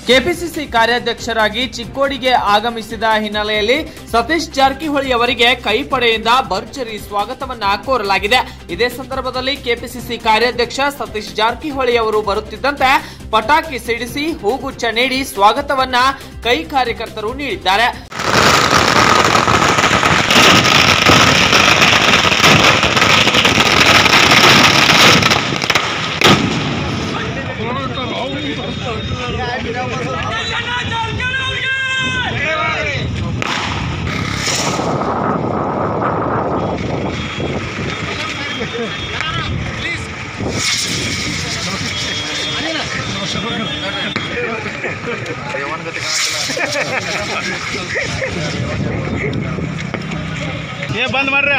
KPCC ಕಾರ್ಯಾಧ್ಯಕ್ಷರಾಗಿ ಚಿಕ್ಕೋಡಿಗೆ ಆಗಮಿಸಿದ ಹಿನ್ನೆಲೆಯಲ್ಲಿ ಸತೀಶ್ ಜಾರಕಿಹೊಳಿ ಅವರಿಗೆ ಕೈಪಡೆಯಿಂದ ಭರ್ಜರಿ ಸ್ವಾಗತವನ್ನ ಕೋರಲಾಗಿದೆ ಇದೇ ಸಂದರ್ಭದಲ್ಲಿ ಕೆಪಿಸಿಸಿ ಕಾರ್ಯಾಧ್ಯಕ್ಷ ಸತೀಶ್ ಜಾರಕಿಹೊಳಿ ಅವರು ಬರುತ್ತಿದ್ದಂತೆ ಪಟಾಕಿ ಸಿಡಿಸಿ ಹೂಗುಚ್ಛ ನೀಡಿ ಸ್ವಾಗತವನ್ನ ಕೈ ಕಾರ್ಯಕರ್ತರು ನೀಡಿದ್ದಾರೆ ಏ ಬಂದ್ ಮಾಡ್ರಿ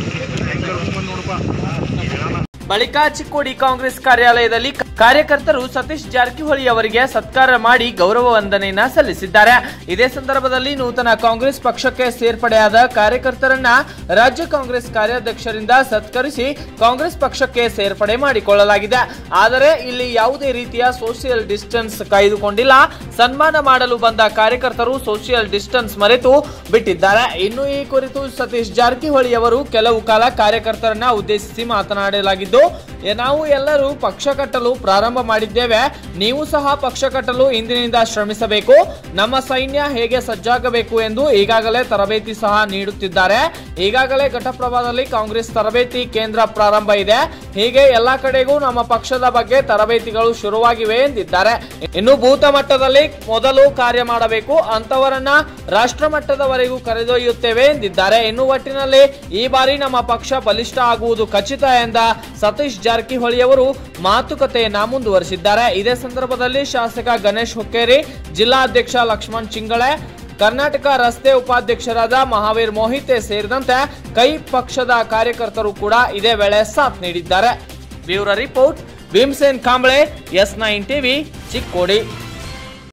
ಬಳಿಕ ಚಿಕ್ಕೋಡಿ ಕಾಂಗ್ರೆಸ್ ಕಾರ್ಯಾಲಯದಲ್ಲಿ ಕಾರ್ಯಕರ್ತರು ಸತೀಶ್ ಜಾರಕಿಹೊಳಿ ಅವರಿಗೆ ಸತ್ಕಾರ ಮಾಡಿ ಗೌರವ ವಂದನೆಯನ್ನ ಸಲ್ಲಿಸಿದ್ದಾರೆ ಇದೇ ಸಂದರ್ಭದಲ್ಲಿ ನೂತನ ಕಾಂಗ್ರೆಸ್ ಪಕ್ಷಕ್ಕೆ ಸೇರ್ಪಡೆಯಾದ ಕಾರ್ಯಕರ್ತರನ್ನ ರಾಜ್ಯ ಕಾಂಗ್ರೆಸ್ ಕಾರ್ಯಾಧ್ಯಕ್ಷರಿಂದ ಸತ್ಕರಿಸಿ ಕಾಂಗ್ರೆಸ್ ಪಕ್ಷಕ್ಕೆ ಸೇರ್ಪಡೆ ಮಾಡಿಕೊಳ್ಳಲಾಗಿದೆ ಆದರೆ ಇಲ್ಲಿ ಯಾವುದೇ ರೀತಿಯ ಸೋಷಿಯಲ್ ಡಿಸ್ಟೆನ್ಸ್ ಕಾಯ್ದುಕೊಂಡಿಲ್ಲ ಸನ್ಮಾನ ಮಾಡಲು ಬಂದ ಕಾರ್ಯಕರ್ತರು ಸೋಷಿಯಲ್ ಡಿಸ್ಟೆನ್ಸ್ ಮರೆತು ಬಿಟ್ಟಿದ್ದಾರೆ ಇನ್ನು ಈ ಕುರಿತು ಸತೀಶ್ ಜಾರಕಿಹೊಳಿ ಅವರು ಕೆಲವು ಕಾಲ ಕಾರ್ಯಕರ್ತರನ್ನ ಉದ್ದೇಶಿಸಿ ಮಾತನಾಡಲಾಗಿದ್ದು ಎ- ನಾವು ಎಲ್ಲರೂ ಪಕ್ಷ ಕಟ್ಟಲು ಪ್ರಾರಂಭ ಮಾಡಿದ್ದೇವೆ ನೀವು ಸಹ ಪಕ್ಷ ಕಟ್ಟಲು ಇಂದಿನಿಂದ ಶ್ರಮಿಸಬೇಕು ನಮ್ಮ ಸೈನ್ಯ ಹೇಗೆ ಸಜ್ಜಾಗಬೇಕು ಎಂದು ಈಗಾಗಲೇ ತರಬೇತಿ ಸಹ ನೀಡುತ್ತಿದ್ದಾರೆ ಈಗಾಗಲೇ ಘಟಪ್ರಭಾದಲ್ಲಿ ಕಾಂಗ್ರೆಸ್ ತರಬೇತಿ ಕೇಂದ್ರ ಪ್ರಾರಂಭ ಇದೆ ಹೀಗೆ ಎಲ್ಲಾ ಕಡೆಗೂ ನಮ್ಮ ಪಕ್ಷದ ಬಗ್ಗೆ ತರಬೇತಿಗಳು ಶುರುವಾಗಿವೆ ಎಂದಿದ್ದಾರೆ ಇನ್ನು ಬೂತ ಮಟ್ಟದಲ್ಲಿ ಮೊದಲು ಕಾರ್ಯ ಮಾಡಬೇಕು ಅಂತವರನ್ನ ರಾಷ್ಟ್ರ ಮಟ್ಟದವರೆಗೂ ಕರೆದೊಯ್ಯುತ್ತೇವೆ ಎಂದಿದ್ದಾರೆ ಇನ್ನು ಒಟ್ಟಿನಲ್ಲಿ ಈ ಬಾರಿ ನಮ್ಮ ಪಕ್ಷ ಬಲಿಷ್ಠ ಆಗುವುದು ಖಚಿತ ಎಂದ ಸತೀಶ್ ಜಾರಕಿಹೊಳಿ ಅವರು ಮಾತುಕತೆಯನ್ನ ಮುಂದುವರಿಸಿದ್ದಾರೆ ಇದೇ ಸಂದರ್ಭದಲ್ಲಿ ಶಾಸಕ ಗಣೇಶ್ ಹುಕ್ಕೇರಿ ಜಿಲ್ಲಾಧ್ಯಕ್ಷ ಲಕ್ಷ್ಮಣ್ ಚಿಂಗಳೆ ಕರ್ನಾಟಕ ರಸ್ತೆ ಉಪಾಧ್ಯಕ್ಷರಾದ ಮಹಾವೀರ್ ಮೋಹಿತೆ ಸೇರಿದಂತೆ ಕೈ ಪಕ್ಷದ ಕಾರ್ಯಕರ್ತರು ಕೂಡ ಇದೇ ವೇಳೆ ಸಾಥ್ ನೀಡಿದ್ದಾರೆ bureau report Bhimsen Kamble S nine TV Chikkodi